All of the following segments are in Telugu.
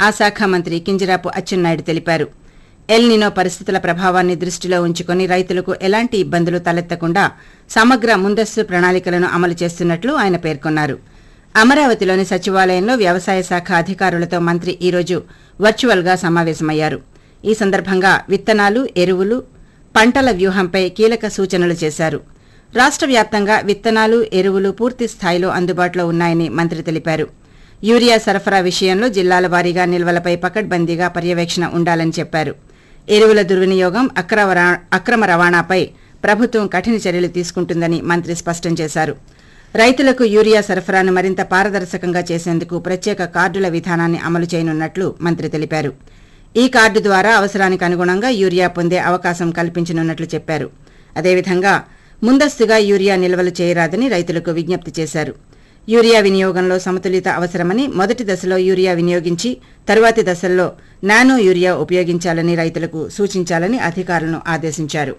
ఆ శాఖ మంత్రి కింజరాపు అచ్చెన్నాయుడు తెలిపారు ఎల్ నినో పరిస్థితుల ప్రభావాన్ని దృష్టిలో ఉంచుకుని రైతులకు ఎలాంటి ఇబ్బందులు తలెత్తకుండా సమగ్ర ముందస్తు ప్రణాళికలను అమలు చేస్తున్నట్లు ఆయన పేర్కొన్నారు అమరావతిలోని సచివాలయంలో వ్యవసాయ శాఖ అధికారులతో మంత్రి ఈరోజు వర్చువల్గా సమావేశమయ్యారు ఈ సందర్భంగా విత్తనాలు ఎరువులు పంటల వ్యూహంపై కీలక సూచనలు చేశారు రాష్ట్ర వ్యాప్తంగా విత్తనాలు ఎరువులు పూర్తి స్థాయిలో అందుబాటులో ఉన్నాయని మంత్రి తెలిపారు యూరియా సరఫరా విషయంలో జిల్లాల వారీగా నిల్వలపై పకడ్బందీగా పర్యవేక్షణ ఉండాలని చెప్పారు ఎరువుల దుర్వినియోగం అక్రమ రా- అక్రమ రవాణాపై ప్రభుత్వం కఠిన చర్యలు తీసుకుంటుందని మంత్రి స్పష్టం చేశారు రైతులకు యూరియా సరఫరాను మరింత పారదర్శకంగా చేసేందుకు ప్రత్యేక కార్డుల విధానాన్ని అమలు చేయనున్నట్లు మంత్రి తెలిపారు ఈ కార్డు ద్వారా అవసరానికి అనుగుణంగా యూరియా పొందే అవకాశం కల్పించనున్నట్లు చెప్పారు అదేవిధంగా ముందస్తుగా యూరియా నిల్వలు చేయరాదని రైతులకు విజ్ఞప్తి చేశారు యూరియా వినియోగంలో సమతులిత అవసరమని మొదటి దశలో యూరియా వినియోగించి తరువాతి దశల్లో నానో యూరియా ఉపయోగించాలని రైతులకు సూచించాలని అధికారులను ఆదేశించారు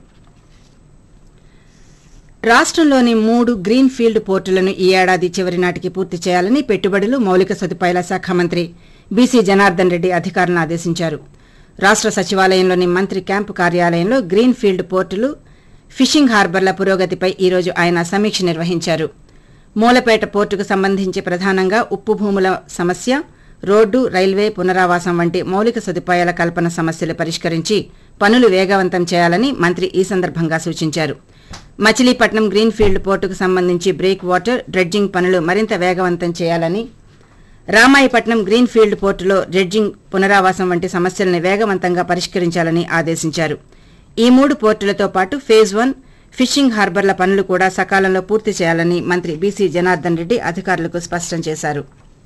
రాష్ట్రంలోని మూడు గ్రీన్ ఫీల్డ్ పోర్టులను ఈ ఏడాది చివరి నాటికి పూర్తి చేయాలని పెట్టుబడులు మౌలిక సదుపాయాల శాఖ మంత్రి బీసీ జనార్దన్ రెడ్డి అధికారులను ఆదేశించారు రాష్ట్ర సచివాలయంలోని మంత్రి క్యాంపు కార్యాలయంలో గ్రీన్ ఫీల్డ్ పోర్టులు ఫిషింగ్ హార్బర్ల పురోగతిపై ఈరోజు ఆయన సమీక్ష నిర్వహించారు మూలపేట పోర్టుకు సంబంధించి ప్రధానంగా ఉప్పు భూముల సమస్య రోడ్డు రైల్వే పునరావాసం వంటి మౌలిక సదుపాయాల కల్పన సమస్యలు పరిష్కరించి పనులు వేగవంతం చేయాలని మంత్రి ఈ సందర్భంగా సూచించారు మచిలీపట్నం గ్రీన్ ఫీల్డ్ పోర్టుకు సంబంధించి బ్రేక్ వాటర్ డ్రెడ్జింగ్ పనులు మరింత వేగవంతం చేయాలని రామాయపట్నం గ్రీన్ ఫీల్డ్ పోర్టులో డ్రెడ్జింగ్ పునరావాసం వంటి సమస్యలను వేగవంతంగా పరిష్కరించాలని ఆదేశించారు ఈ మూడు పోర్టులతో పాటు ఫేజ్ వన్ ఫిషింగ్ హార్బర్ల పనులు కూడా సకాలంలో పూర్తి చేయాలని మంత్రి బీసీ జనార్దన్ రెడ్డి అధికారులకు స్పష్టం చేశారు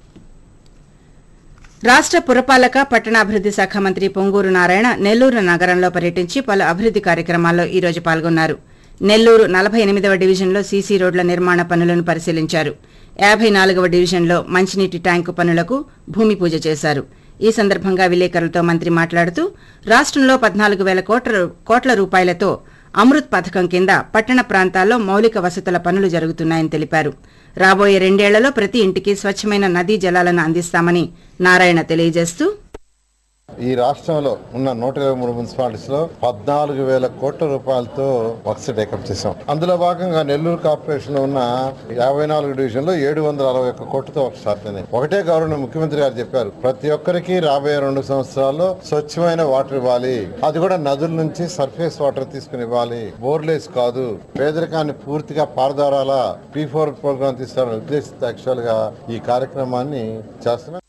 రాష్ట్ర పురపాలక పట్టణాభివృద్ది శాఖ మంత్రి పొంగూరు నారాయణ నెల్లూరు నగరంలో పర్యటించి పలు అభివృద్ది కార్యక్రమాల్లో ఈ రోజు పాల్గొన్నారు నెల్లూరు నలభై ఎనిమిదవ డివిజన్లో సీసీ రోడ్ల నిర్మాణ పనులను పరిశీలించారు యాభై నాలుగవ డివిజన్లో మంచినీటి ట్యాంకు పనులకు భూమి పూజ చేశారు ఈ సందర్భంగా విలేకరులతో మంత్రి మాట్లాడుతూ రాష్ట్రంలో పద్నాలుగు వేల కోట్ల కోట్ల రూపాయలతో అమృత్ పథకం కింద పట్టణ ప్రాంతాల్లో మౌలిక వసతుల పనులు జరుగుతున్నాయని తెలిపారు రాబోయే రెండేళ్లలో ప్రతి ఇంటికి స్వచ్ఛమైన నదీ జలాలను అందిస్తామని నారాయణ తెలియజేస్తూ ఈ రాష్ట్రంలో ఉన్న నూట ఇరవై మూడు మున్సిపాలిటీస్ లో పద్నాలుగు వేల కోట్ల రూపాయలతో వర్క్స్ టేకప్ చేశాం అందులో భాగంగా నెల్లూరు కార్పొరేషన్ లో ఉన్న యాభై నాలుగు డివిజన్ లో ఏడు వందల అరవై ఒక్క కోట్లతో వర్క్ స్టార్ట్ అయినాయి ఒకటే గవర్నర్ ముఖ్యమంత్రి గారు చెప్పారు ప్రతి ఒక్కరికి రాబోయే రెండు సంవత్సరాల్లో స్వచ్ఛమైన వాటర్ ఇవ్వాలి అది కూడా నదుల నుంచి సర్ఫేస్ వాటర్ తీసుకుని ఇవ్వాలి బోర్లేస్ కాదు పేదరికాన్ని పూర్తిగా పారదారాల పీ ఫోర్ ప్రోగ్రామ్ తీసుకోవాలని ఉద్దేశిత యాక్చువల్ గా ఈ కార్యక్రమాన్ని చేస్తున్నాం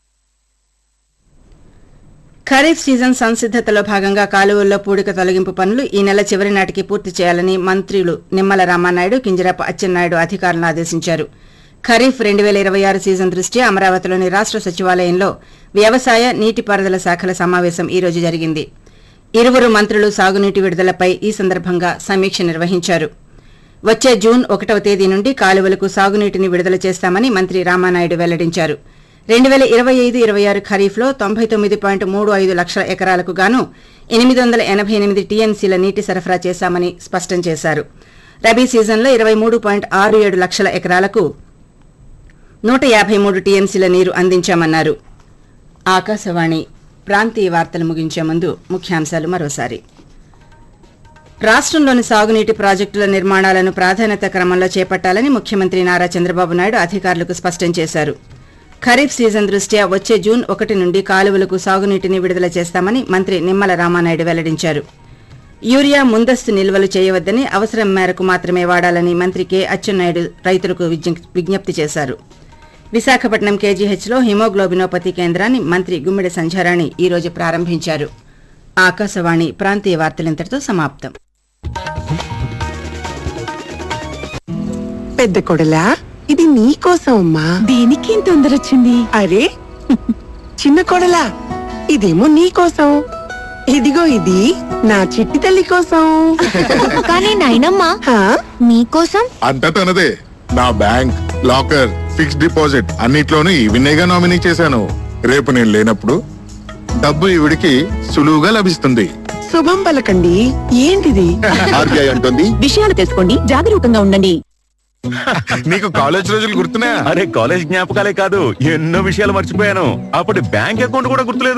ఖరీఫ్ సీజన్ సంసిద్దతలో భాగంగా కాలువల్లో పూడిక తొలగింపు పనులు ఈ నెల చివరి నాటికి పూర్తి చేయాలని మంత్రులు నిమ్మల రామానాయుడు కింజరాపు అచ్చెన్నాయుడు అధికారులను ఆదేశించారు ఖరీఫ్ రెండు వేల ఇరవై ఆరు సీజన్ దృష్ట్యా అమరావతిలోని రాష్ట్ర సచివాలయంలో వ్యవసాయ నీటిపారుదల శాఖల సమావేశం ఈ రోజు జరిగింది ఇరువురు మంత్రులు సాగునీటి విడుదలపై ఈ సందర్భంగా సమీక్ష నిర్వహించారు వచ్చే జూన్ ఒకటవ తేదీ నుండి కాలువలకు సాగునీటిని విడుదల చేస్తామని మంత్రి రామానాయుడు వెల్లడించారు రెండు వేల ఇరవై ఐదు ఇరవై ఆరు ఖరీఫ్లో తొంభై తొమ్మిది పాయింట్ మూడు ఐదు లక్షల ఎకరాలకు గాను ఎనిమిది వందల ఎనభై ఎనిమిది టీఎంసీల నీటి సరఫరా చేశామని స్పష్టం చేశారు రబీ సీజన్లో ఇరవై మూడు పాయింట్ ఆరు ఏడు లక్షల ఎకరాలకు నూట యాభై మూడు టీఎంసీల నీరు అందించామన్నారు ఆకాశవాణి ప్రాంతీయ వార్తలు ముగించే ముందు ముఖ్యాంశాలు మరోసారి రాష్ట్రంలోని సాగునీటి ప్రాజెక్టుల నిర్మాణాలను ప్రాధాన్యత క్రమంలో చేపట్టాలని ముఖ్యమంత్రి నారా చంద్రబాబు నాయుడు అధికారులకు స్పష్టం చేశారు ఖరీఫ్ సీజన్ దృష్ట్యా వచ్చే జూన్ ఒకటి నుండి కాలువలకు సాగునీటిని విడుదల చేస్తామని మంత్రి నిమ్మల రామానాయుడు వెల్లడించారు యూరియా ముందస్తు నిల్వలు చేయవద్దని అవసరం మేరకు మాత్రమే వాడాలని మంత్రి కె అచ్చెన్నాయుడు రైతులకు విజ్ఞ- విజ్ఞప్తి చేశారు విశాఖపట్నం కేజీహెచ్లో హిమోగ్లోబినోపతి కేంద్రాన్ని మంత్రి గుమ్మిడి సంధ్యారాణి ఈ రోజు ప్రారంభించారు ఆకాశవాణి ప్రాంతీయ వార్తలింతటితో సమాప్తం పెద్ద కొడలా ఇది నీకోసం అమ్మా దీనికి ఇంత తొందర వచ్చింది అరే చిన్న కొడలా ఇదేమో నీకోసం ఇదిగో ఇది నా చిట్టి తల్లి కోసం కానీ నాయనమ్మ హా? మీకోసం అంతా తనదే నా బ్యాంక్ లాకర్ ఫిక్స్డ్ డిపాజిట్ అన్నిట్లోనూ ఈవినేగా నామినీ చేశాను రేపు నేను లేనప్పుడు డబ్బు ఈవిడికి సులువుగా లభిస్తుంది శుభం పలకండి ఏంటిది ఆర్బీఐ అంటుంది విషయాలు తెలుసుకోండి జాగరూకంగా ఉండండి నీకు కాలేజ్ రోజులు గుర్తున్నాయా అరే కాలేజ్ జ్ఞాపకాలే కాదు ఎన్నో విషయాలు మర్చిపోయాను అప్పుడు బ్యాంక్ అకౌంట్ కూడా గుర్తులేదు